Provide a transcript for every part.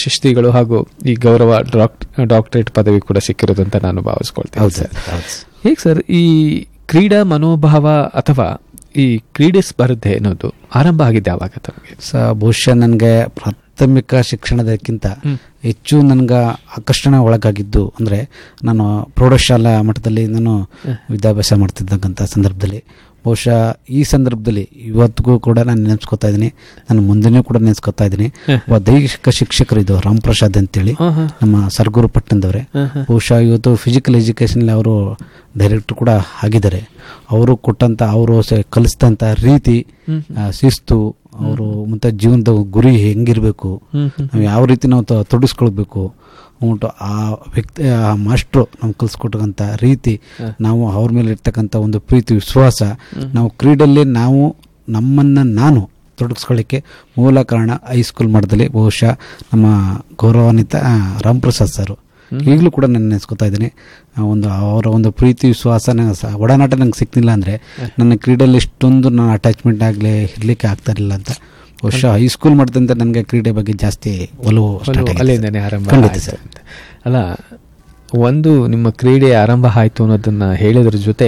ಪ್ರಶಸ್ತಿಗಳು ಹಾಗೂ ಈ ಗೌರವ ಡಾಕ್ಟ್ ಡಾಕ್ಟರೇಟ್ ಪದವಿ ಕೂಡ ಸಿಕ್ಕಿರೋದು ಅಂತ ನಾನು ಭಾವಿಸ್ಕೊಳ್ತೇನೆ ಹೌದು ಸರ್ ಸರ್ ಹೌದು ಸರ್. ಹೇಗೆ ಸರ್ ಈ ಕ್ರೀಡಾ ಮನೋಭಾವ ಅಥವಾ ಈ ಕ್ರೀಡೆ ಸ್ಪರ್ಧೆ ಅನ್ನೋದು ಆರಂಭ ಆಗಿದೆ ಯಾವಾಗ ತಮಗೆ ಸ ಬಹುಶಃ ನನಗೆ ಪ್ರಾಥಮಿಕ ಶಿಕ್ಷಣದಕ್ಕಿಂತ ಹ್ಮ್. ಹೆಚ್ಚು ನನಗೆ ಆಕರ್ಷಣೆ ಒಳಗಾಗಿದ್ದು ಅಂದರೆ ನಾನು ಪ್ರೌಢಶಾಲಾ ಮಟ್ಟದಲ್ಲಿ ನಾನು ವಿದ್ಯಾಭ್ಯಾಸ ಮಾಡ್ತಿದ್ದಕ್ಕಂಥ ಸಂದರ್ಭದಲ್ಲಿ ಬಹುಶಃ ಈ ಸಂದರ್ಭದಲ್ಲಿ ಇವತ್ತಿಗೂ ಕೂಡ ನಾನು ನೆನೆಸ್ಕೊತಾ ಇದ್ದೀನಿ ನಾನು ಮುಂದೆನೂ ಕೂಡ ನೆನೆಸ್ಕೊತಾ ಇದ್ದೀನಿ ಒಬ್ಬ ದೈಹಿಕ ಶಿಕ್ಷಕರು ಇದು ರಾಮ್ ಪ್ರಸಾದ್ ಅಂತೇಳಿ ನಮ್ಮ ಸರ್ಗೂರು ಪಟ್ಟಣದವರೇ ಬಹುಶಃ ಇವತ್ತು ಫಿಸಿಕಲ್ ಎಜುಕೇಷನಲ್ಲಿ ಅವರು ಡೈರೆಕ್ಟರ್ ಕೂಡ ಆಗಿದ್ದಾರೆ ಅವರು ಕೊಟ್ಟಂಥ ಅವರು ಕಲಿಸಿದಂಥ ರೀತಿ ಆ, ಶಿಸ್ತು ಅವರು ಮತ್ತು ಜೀವನದ ಗುರಿ ಹೆಂಗಿರಬೇಕು ನಾವು ಯಾವ ರೀತಿ ನಾವು ತ- ತೊಡಗಿಸ್ಕೊಳ್ಬೇಕು ಉಂಟು ಆ ವ್ಯಕ್ತಿ ಆ ಮಾಸ್ಟ್ರು ನಮ್ಗೆ ಕಲಿಸ್ಕೊಟ್ಟಂಥ ರೀತಿ ನಾವು ಅವ್ರ ಮೇಲೆ ಇರ್ತಕ್ಕಂಥ ಒಂದು ಪ್ರೀತಿ ವಿಶ್ವಾಸ ನಾವು ಕ್ರೀಡೆಯಲ್ಲಿ ನಾವು ನಮ್ಮನ್ನು ನಾನು ತೊಡಗಿಸ್ಕೊಳ್ಳಿಕ್ಕೆ ಮೂಲ ಕಾರಣ ಹೈಸ್ಕೂಲ್ ಮಟ್ಟದಲ್ಲಿ ಬಹುಶಃ ನಮ್ಮ ಗೌರವಾನ್ವಿತ ಆ, ರಾಮ್ ಪ್ರಸಾದ್ ಸರ್ ಈಗಲೂ ಕೂಡ ನಾನು ನೆನೆಸ್ಕೊತಾ ಇದ್ದೀನಿ ಆ ಒಂದು ಅವರ ಒಂದು ಪ್ರೀತಿ ವಿಶ್ವಾಸ ನಂಗೆ ಸ- ಒಡನಾಟ ನಂಗೆ ಸಿಕ್ಕಿಲ್ಲ ಅಂದರೆ ನನ್ನ ಕ್ರೀಡೆಯಲ್ಲಿ ಇಷ್ಟೊಂದು ನಾನು ಅಟ್ಯಾಚ್ಮೆಂಟ್ ಆಗಲಿ ಇರಲಿಕ್ಕೆ ಆಗ್ತಾ ಇರಲಿಲ್ಲ ಅಂತ ಬಹುಶಃ ಹೈಸ್ಕೂಲ್ ಮಟ್ಟದಿಂದ ನನಗೆ ಕ್ರೀಡೆ ಬಗ್ಗೆ ಜಾಸ್ತಿ ಒಲವು start ಆಗಿದೆ. ಅಲ್ಲಿಂದನೇ ಆರಂಭ ಖಂಡಿತ ಆಯ್ತು ಸರ್. ಅಂತ. ಅಲ್ಲ ಒಂದು ನಿಮ್ಮ ಕ್ರೀಡೆ ಆರಂಭ ಆಯ್ತು ಅನ್ನೋದನ್ನ ಹೇಳಿದ್ರ ಜೊತೆ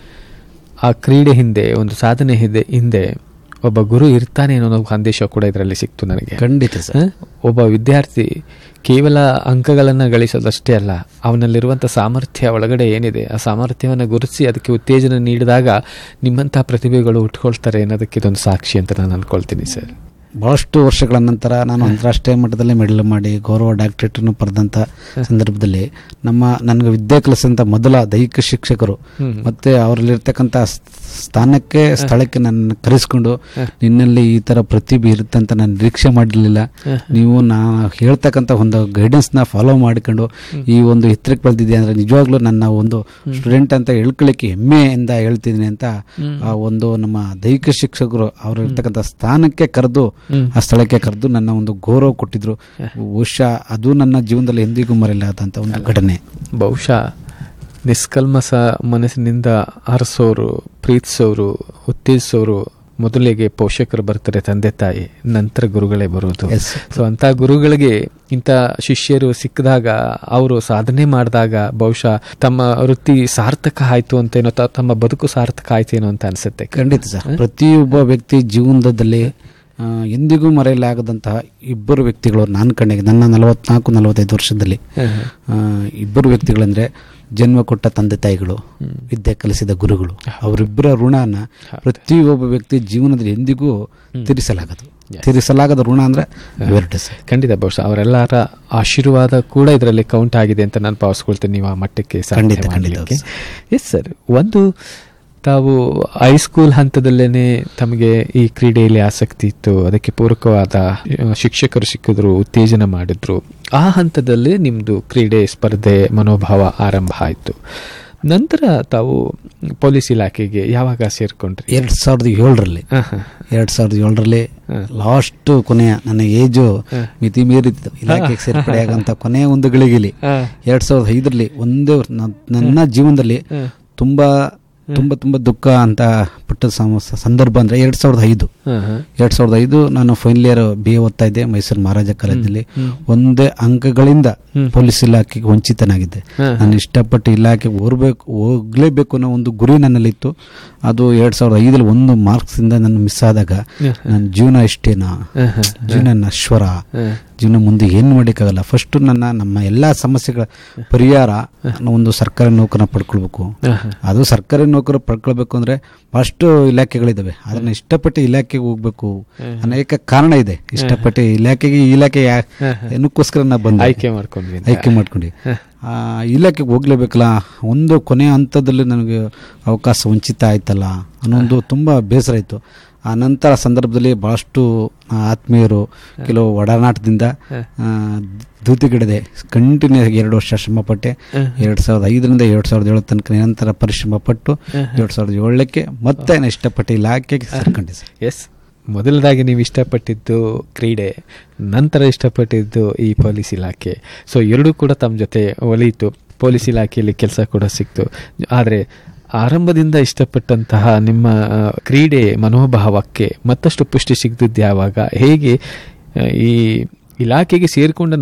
ಆ ಕ್ರೀಡೆ ಹಿಂದೆ ಒಂದು ಸಾಧನೆ ಹಿಂದೆ ಹಿಂದೆ ಒಬ್ಬ ಗುರು ಇರ್ತಾನೆ ಅನ್ನೋ ಒಂದು ಸಂದೇಶ ಕೂಡ ಇದರಲ್ಲಿ ಸಿಕ್ತು ನನಗೆ ಖಂಡಿತ ಸರ್ ಹ? ಒಬ್ಬ ವಿದ್ಯಾರ್ಥಿ ಕೇವಲ ಅಂಕಗಳನ್ನು ಗಳಿಸೋದಷ್ಟೇ ಅಲ್ಲ ಅವನಲ್ಲಿರುವಂಥ ಸಾಮರ್ಥ್ಯ ಒಳಗಡೆ ಏನಿದೆ ಆ ಸಾಮರ್ಥ್ಯವನ್ನು ಗುರುತಿಸಿ ಅದಕ್ಕೆ ಉತ್ತೇಜನ ನೀಡಿದಾಗ ನಿಮ್ಮಂತಹ ಪ್ರತಿಭೆಗಳು ಉಟ್ಕೊಳ್ತಾರೆ ಅನ್ನೋದಕ್ಕೆ ಇದೊಂದು ಸಾಕ್ಷಿ ಅಂತ ನಾನು ಅನ್ಕೊಳ್ತೀನಿ ಸರ್ ಬಹಳಷ್ಟು ವರ್ಷಗಳ ನಂತರ ನಾನು ಅಂತಾರಾಷ್ಟ್ರೀಯ ಮಟ್ಟದಲ್ಲಿ ಮೆಡಲ್ ಮಾಡಿ ಗೌರವ ಡಾಕ್ಟರೇಟನ್ನು ಪಡೆದಂಥ ಸಂದರ್ಭದಲ್ಲಿ ನಮ್ಮ ನನಗೆ ವಿದ್ಯೆ ಕಲಿಸಿದಂಥ ಮೊದಲ ದೈಹಿಕ ಶಿಕ್ಷಕರು ಹ್ಮ್. ಮತ್ತೆ ಅವರಲ್ಲಿರ್ತಕ್ಕಂಥ ಸ್ಥಾನಕ್ಕೆ ಸ್ಥಳಕ್ಕೆ ನನ್ನ ಕರೆಸ್ಕೊಂಡು ನಿನ್ನಲ್ಲಿ ಈ ಥರ ಪ್ರತಿಭೆ ಇರುತ್ತೆ ಅಂತ ನಾನು ನಿರೀಕ್ಷೆ ಮಾಡಿರಲಿಲ್ಲ ನೀವು ನಾನು ಹೇಳ್ತಕ್ಕಂಥ ಒಂದು ಗೈಡೆನ್ಸ್ನ ಫಾಲೋ ಮಾಡಿಕೊಂಡು ಈ ಒಂದು ಎತ್ತರಕ್ಕೆ ಬೆಳೆದಿದೆ ಅಂದರೆ ನಿಜವಾಗ್ಲೂ ನನ್ನ ಒಂದು ಸ್ಟೂಡೆಂಟ್ ಅಂತ ಹೇಳ್ಕೊಳ್ಳಿಕ್ಕೆ ಹೆಮ್ಮೆಯಿಂದ ಹೇಳ್ತಿದ್ದೀನಿ ಅಂತ ಆ ಒಂದು ನಮ್ಮ ದೈಹಿಕ ಶಿಕ್ಷಕರು ಅವರು ಇರ್ತಕ್ಕಂಥ ಸ್ಥಾನಕ್ಕೆ ಕರೆದು ಆ ಸ್ಥಳಕ್ಕೆ ಕರೆದು ನನ್ನ ಒಂದು ಗೌರವ ಕೊಟ್ಟಿದ್ರು ಬಹುಶಃ ಅದು ನನ್ನ ಜೀವನದಲ್ಲಿ ಎಂದಿಗೂ ಮರೆಯಲಾದಂಥ ಒಂದು ಘಟನೆ ಬಹುಶಃ ನಿಷ್ಕಲ್ಮಸ ಮನಸ್ಸಿನಿಂದ ಹರಿಸೋರು ಪ್ರೀತಿಸೋರು ಉತ್ತೇಜಿಸೋರು ಮೊದಲಿಗೆ ಪೋಷಕರು ಬರ್ತಾರೆ ತಂದೆ ತಾಯಿ ನಂತರ ಗುರುಗಳೇ ಬರೋದು Yes. ಸೊ ಅಂತ ಗುರುಗಳಿಗೆ ಇಂಥ ಶಿಷ್ಯರು ಸಿಕ್ಕಿದಾಗ ಅವರು ಸಾಧನೆ ಮಾಡಿದಾಗ ಬಹುಶಃ ತಮ್ಮ ವೃತ್ತಿ ಸಾರ್ಥಕ ಆಯ್ತು ಅಂತೇನೋ ತ- ತಮ್ಮ ಬದುಕು ಸಾರ್ಥಕ ಆಯ್ತೇನೋ ಅಂತ ಅನ್ಸುತ್ತೆ ಖಂಡಿತ ಸರ್ ಪ್ರತಿಯೊಬ್ಬ ವ್ಯಕ್ತಿ ಜೀವನದಲ್ಲಿ ಆ, ಎಂದಿಗೂ ಮರೆಯಲಾಗದಂತಹ ಇಬ್ಬರು ವ್ಯಕ್ತಿಗಳು ನಾನು ಕಣ್ಣಿಗೆ ನನ್ನ ನಲವತ್ನಾಲ್ಕು ನಲವತ್ತೈದು ವರ್ಷದಲ್ಲಿ ಆ, ಇಬ್ಬರು ವ್ಯಕ್ತಿಗಳಂದ್ರೆ ಜನ್ಮ ಕೊಟ್ಟ ತಂದೆ ತಾಯಿಗಳು ವಿದ್ಯೆ ಕಲಿಸಿದ ಗುರುಗಳು ಅವರಿಬ್ಬರ ಋಣನ ಪ್ರತಿಯೊಬ್ಬ ವ್ಯಕ್ತಿ ಜೀವನದಲ್ಲಿ ಎಂದಿಗೂ ತೀರಿಸಲಾಗದು ತೀರಿಸಲಾಗದ ಋಣ ಅಂದ್ರೆ ಇವೆರಡು ಸರ್ ಖಂಡಿತ ಬಹುಶಃ ಅವರೆಲ್ಲರ ಆಶೀರ್ವಾದ ಕೂಡ ಇದರಲ್ಲಿ ಕೌಂಟ್ ಆಗಿದೆ ಅಂತ ನಾನು ಭಾವಿಸ್ಕೊಳ್ತೇನೆ ನೀವು ಆ ಮಟ್ಟಕ್ಕೆ ಖಂಡಿತ, ಖಂಡಿತ, ಎಸ್ ಸರ್ ಒಂದು ತಾವು ಹೈಸ್ಕೂಲ್ ಹಂತದಲ್ಲೇನೆ ತಮಗೆ ಈ ಕ್ರೀಡೆಯಲ್ಲಿ ಆಸಕ್ತಿ ಇತ್ತು ಅದಕ್ಕೆ ಪೂರಕವಾದ ಆ, ಶಿಕ್ಷಕರು ಸಿಕ್ಕಿದ್ರು ಉತ್ತೇಜನ ಮಾಡಿದ್ರು ಆ ಹಂತದಲ್ಲಿ ನಿಮ್ಮದು ಕ್ರೀಡೆ ಸ್ಪರ್ಧೆ ಮನೋಭಾವ ಆರಂಭ ಆಯಿತು ನಂತರ ತಾವು ಪೊಲೀಸ್ ಇಲಾಖೆಗೆ ಯಾವಾಗ ಸೇರ್ಕೊಂಡ್ರಿ ಎರಡ್ ಸಾವಿರದ ಏಳರಲ್ಲಿ ಹಾ, ಹಾ. ಎರಡ್ ಸಾವಿರದ ಏಳರಲ್ಲಿ ಲಾಸ್ಟ್ ಕೊನೆಯ ನನ್ನ ಏಜು ಮಿತಿ ಮೀರಿತ್ತು ಇಲಾಖೆಗೆ ಸೇರ್ಪಡೆಯಾಗಂತ ಕೊನೆಯ ಒಂದು ಗಳಿಗೆಲಿ ಹಾ. ಎರಡ್ ಸಾವಿರದ ಐದರಲ್ಲಿ ಒಂದೇ ವರ್- ನ- ನನ್ನ ಜೀವನದಲ್ಲಿ ತುಂಬಾ ತುಂಬಾ ತುಂಬಾ ದುಃಖ ಅಂತ ಪಟ್ಟ ಸಮ- ಸಂದರ್ಭ ಅಂದ್ರೆ ಎರಡ್ ಸಾವಿರದ ಐದು ಹಾ, ಹಾ. ಎರಡ್ ಸಾವಿರದ ಐದು ನಾನು ಫೈನಲ್ ಇಯರ್ ಬಿ ಎ ಓದ್ತಾ ಇದ್ದೆ ಮೈಸೂರು ಮಹಾರಾಜ ಕಾಲೇಜಲ್ಲಿ ಒಂದೇ ಅಂಕಗಳಿಂದ ಪೊಲೀಸ್ ಇಲಾಖೆಗೆ ವಂಚಿತನಾಗಿದ್ದೆ ಹಾ. ನಾನು ಇಷ್ಟಪಟ್ಟು ಇಲಾಖೆಗೆ ಹೋಗ್ಬೇಕು ಹೋಗ್ಲೇಬೇಕು ಅನ್ನೋ ಒಂದು ಗುರಿ ನನ್ನಲ್ಲಿತ್ತು ಅದು ಎರಡ್ ಸಾವಿರದ ಐದಲ್ಲಿ ಒಂದು ಮಾರ್ಕ್ಸ್ ಇಂದ ನಾನು ಮಿಸ್ ಆದಾಗ ನನ್ನ ಜೀವನ ಇಷ್ಟೇನಾ ಹಾ, ಹಾ. ಜೀವನ ನಶ್ವರ ಹಾ. ಜೀವನ ಮುಂದೆ ಏನು ಮಾಡೋಕ್ಕಾಗಲ್ಲ ಫಸ್ಟ್ ನನ್ನ ನಮ್ಮ ಎಲ್ಲ ಸಮಸ್ಯೆಗಳ ಪರಿಹಾರ ನಾನು ಒಂದು ಸರ್ಕಾರಿ ನೌಕರನ್ನ ಪಡ್ಕೊಳ್ಬೇಕು ಹಾ, ಹಾ. ಅದು ಸರ್ಕಾರಿ ನೌಕರ ಪಡ್ಕೊಳ್ಬೇಕು ಅಂದ್ರೆ ಫಸ್ಟ್ ಇಲಾಖೆಗಳಿದಾವೆ ಅದನ್ನ ಇಷ್ಟಪಟ್ಟು ಇಲಾಖೆಗೆ ಹೋಗ್ಬೇಕು ಅನೇಕ ಕಾರಣ ಇದೆ ಇಷ್ಟಪಟ್ಟು ಇಲಾಖೆಗೆ ಈ ಇಲಾಖೆ ಯಾ- ಏನಕ್ಕೋಸ್ಕರ ನಾ ಬಂದೆ ಆಯ್ಕೆ ಮಾಡ್ಕೊಂಡ್ವಿ ಅಂತ. ಆಯ್ಕೆ ಮಾಡ್ಕೊಂಡು ಆ ಇಲಾಖೆಗೆ ಹೋಗ್ಲೇಬೇಕಲ್ಲ ಒಂದು ಕೊನೆಯ ಹಂತದಲ್ಲಿ ನನಗೆ ಅವಕಾಶ ವಂಚಿತ ಆಯ್ತಲ್ಲ ಅನ್ನೋ ಒಂದು ತುಂಬ ಬೇಸರ ಇತ್ತು ಆ ನಂತರ ಸಂದರ್ಭದಲ್ಲಿ ಭಾಳಷ್ಟು ಆತ್ಮೀಯರು ಕೆಲವು ಒಡನಾಟದಿಂದ ಆ, ಧೂತಿಗಿಡದೆ ಕಂಟಿನ್ಯೂ ಆಗಿ ಎರಡು ವರ್ಷ ಶ್ರಮಪಟ್ಟೆ ಎರಡು ಸಾವಿರದ ಐದರಿಂದ ಎರಡು ಸಾವಿರದ ಏಳು ತನಕ ನಿರಂತರ ಪರಿಶ್ರಮ ಪಟ್ಟು ಎರಡು ಸಾವಿರದ ಏಳಕ್ಕೆ ಮತ್ತೆ ನಾನು ಇಷ್ಟಪಟ್ಟು ಇಲಾಖೆಗೆ ಸೇರ್ಕೊಂಡೆ ಸರ್ ಎಸ್ ಮೊದಲದಾಗಿ ನೀವು ಇಷ್ಟಪಟ್ಟಿದ್ದು ಕ್ರೀಡೆ ನಂತರ ಇಷ್ಟಪಟ್ಟಿದ್ದು ಈ ಪೊಲೀಸ್ ಇಲಾಖೆ ಸೊ ಎರಡೂ ಕೂಡ ತಮ್ಮ ಜೊತೆ ಒಲಿಯಿತು ಪೊಲೀಸ್ ಇಲಾಖೆಯಲ್ಲಿ ಕೆಲಸ ಕೂಡ ಸಿಕ್ತು ಆದರೆ ಆರಂಭದಿಂದ ಇಷ್ಟಪಟ್ಟಂತಹ ನಿಮ್ಮ ಆ, ಕ್ರೀಡೆ ಮನೋಭಾವಕ್ಕೆ ಮತ್ತಷ್ಟು ಪುಷ್ಟಿ ಸಿಗ್ದಿದ್ದು ಯಾವಾಗ ಹೇಗೆ ಆ, ಈ ಇಲಾಖೆಗೆ ಸೇರಿಕೊಂಡ